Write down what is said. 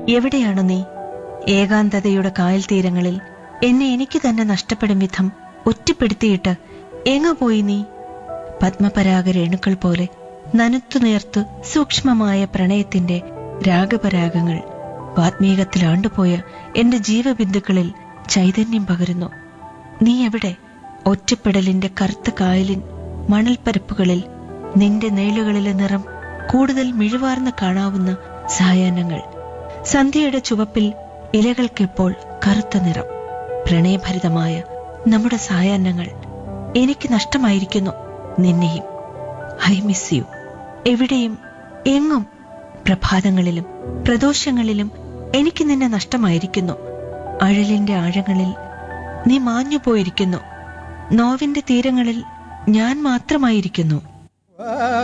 എവിടെയാണ് നീ ഏകാന്തതയുടെ കായൽ തീരങ്ങളിൽ എന്നെ എനിക്ക് തന്നെ നഷ്ടപ്പെടും വിധം ഒറ്റപ്പെടുത്തിയിട്ട് എങ്ങ പോയി നീ പത്മപരാഗ രേണുക്കൾ പോലെ നനുത്തു നേർത്തു സൂക്ഷ്മമായ പ്രണയത്തിന്റെ രാഗപരാഗങ്ങൾ വാത്മീകത്തിൽ ആണ്ടുപോയ എന്റെ ജീവബിന്ദുക്കളിൽ ചൈതന്യം പകരുന്നു നീ എവിടെ ഒറ്റപ്പെടലിന്റെ കറുത്ത കായലിൻ മണൽപ്പരപ്പുകളിൽ നിന്റെ നേളുകളിലെ നിറം കൂടുതൽ മിഴിവാർന്ന് കാണാവുന്ന സായാഹ്നങ്ങൾ സന്ധ്യയുടെ ചുവപ്പിൽ ഇലകൾക്കിപ്പോൾ കറുത്ത നിറം പ്രണയഭരിതമായ നമ്മുടെ സായാഹ്നങ്ങൾ എനിക്ക് നഷ്ടമായിരിക്കുന്നു നിന്നെയും ഐ മിസ് യു എവിടെയും എങ്ങും പ്രഭാതങ്ങളിലും പ്രദോഷങ്ങളിലും എനിക്ക് നിന്നെ നഷ്ടമായിരിക്കുന്നു അഴലിന്റെ ആഴങ്ങളിൽ നീ മാഞ്ഞു പോയിരിക്കുന്നു നോവിന്റെ തീരങ്ങളിൽ ഞാൻ മാത്രമായിരിക്കുന്നു